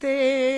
తే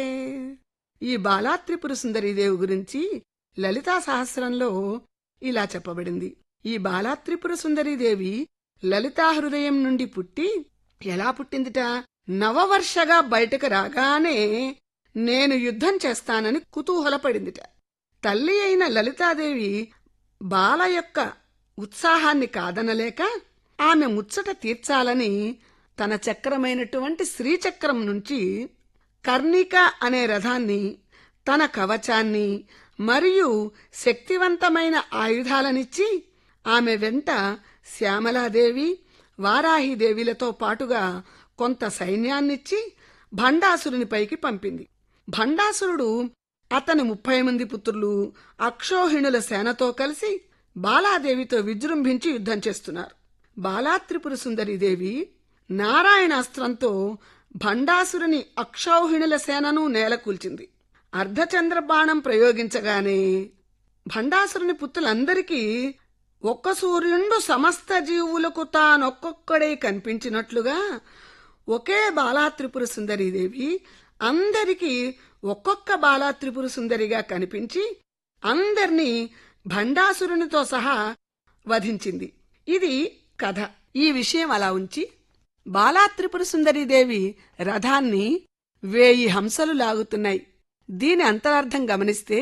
ఈ బాలాత్రిపుర సుందరీదేవి గురించి లలితా సహస్రంలో ఇలా చెప్పబడింది ఈ బాలాత్రిపుర సుందరీదేవి లలితా హృదయం నుండి పుట్టి ఎలా పుట్టిందిట నవవర్షగా బయటకు రాగానే నేను యుద్ధం చేస్తానని కుతూహలపడిందిట తల్లి అయిన లలితాదేవి బాల యొక్క ఉత్సాహాన్ని కాదనలేక ఆమె ముచ్చట తీర్చాలని తన చక్రమైనటువంటి శ్రీచక్రం నుంచి కర్ణిక అనే రథాన్ని తన కవచాన్ని మరియు శక్తివంతమైన ఆయుధాలనిచ్చి ఆమె వెంట శ్యామలాదేవి వారాహిదేవిలతో పాటుగా కొంత సైన్యాన్నిచ్చి భండాసురుని పైకి పంపింది భండాసురుడు అతని ముప్పై మంది పుత్రులు అక్షోహిణుల సేనతో కలిసి బాలాదేవితో విజృంభించి యుద్ధం చేస్తున్నారు బాలాత్రిపుర సుందరీదేవి నారాయణాస్త్రంతో భండాసురుని అక్షౌహిణుల సేనను నేలకూల్చింది అర్ధచంద్ర బాణం ప్రయోగించగానే భండాసురుని పుత్రులందరికీ ఒక్క సూర్యుండు సమస్త జీవులకు తానొక్కొక్కడే కనిపించినట్లుగా ఒకే బాలాత్రిపుర సుందరీదేవి అందరికీ ఒక్కొక్క బాలాత్రిపుర సుందరిగా కనిపించి అందర్నీ భండాసురునితో సహా వధించింది ఇది కథ ఈ విషయం అలా ఉంచి బాలాత్రిపుర సుందరీదేవి రథాన్ని వేయి హంసలు లాగుతున్నాయి దీని అంతరార్థం గమనిస్తే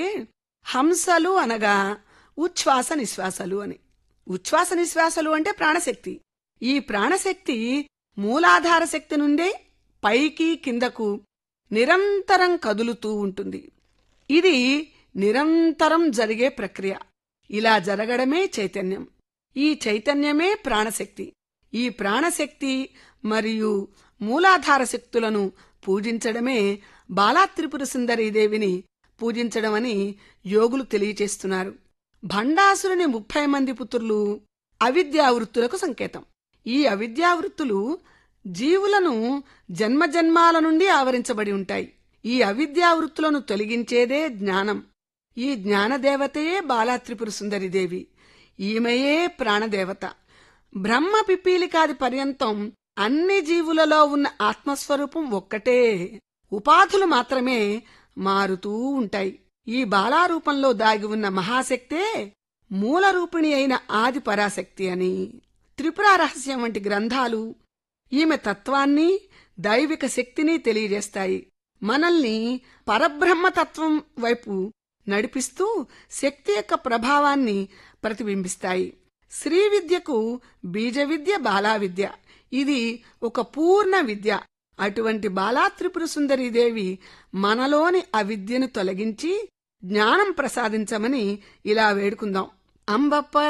హంసలు అనగా ఉచ్ఛ్వాస నిశ్వాసలు అని ఉచ్ఛ్వాస నిశ్వాసలు అంటే ప్రాణశక్తి ఈ ప్రాణశక్తి మూలాధార శక్తి నుండే పైకి కిందకు నిరంతరం కదులుతూ ఉంటుంది ఇది నిరంతరం జరిగే ప్రక్రియ ఇలా జరగడమే చైతన్యం ఈ చైతన్యమే ప్రాణశక్తి ఈ ప్రాణశక్తి మరియు మూలాధార శక్తులను పూజించడమే బాలాత్రిపుర సుందరీదేవిని పూజించడమని యోగులు తెలియచేస్తున్నారు భండాసురుని ముప్పై మంది పుత్రులు అవిద్యావృత్తులకు సంకేతం ఈ అవిద్యావృత్తులు జీవులను జన్మజన్మాల నుండి ఆవరించబడి ఉంటాయి ఈ అవిద్యావృత్తులను తొలగించేదే జ్ఞానం ఈ జ్ఞానదేవతయే బాలాత్రిపుర సుందరిదేవి ఈమెయే ప్రాణదేవత బ్రహ్మ పిపీలికాది పర్యంతం అన్ని జీవులలో ఉన్న ఆత్మస్వరూపం ఒక్కటే ఉపాధులు మాత్రమే మారుతూ ఉంటాయి ఈ బాలారూపంలో దాగి ఉన్న మహాశక్తే మూలరూపిణి అయిన ఆది పరాశక్తి అని త్రిపుర రహస్యం వంటి గ్రంథాలు ఈమె తత్వాన్ని దైవిక శక్తిని తెలియజేస్తాయి మనల్ని పరబ్రహ్మతత్వం వైపు నడిపిస్తూ శక్తి యొక్క ప్రభావాన్ని ప్రతిబింబిస్తాయి శ్రీ విద్యకు బీజ విద్య బాలా విద్య ఇది ఒక పూర్ణ విద్య అటువంటి బాలాత్రిపుర సుందరీదేవి మనలోని అవిద్యను తొలగించి జ్ఞానం ప్రసాదించమని ఇలా వేడుకుందాం అంబప్ప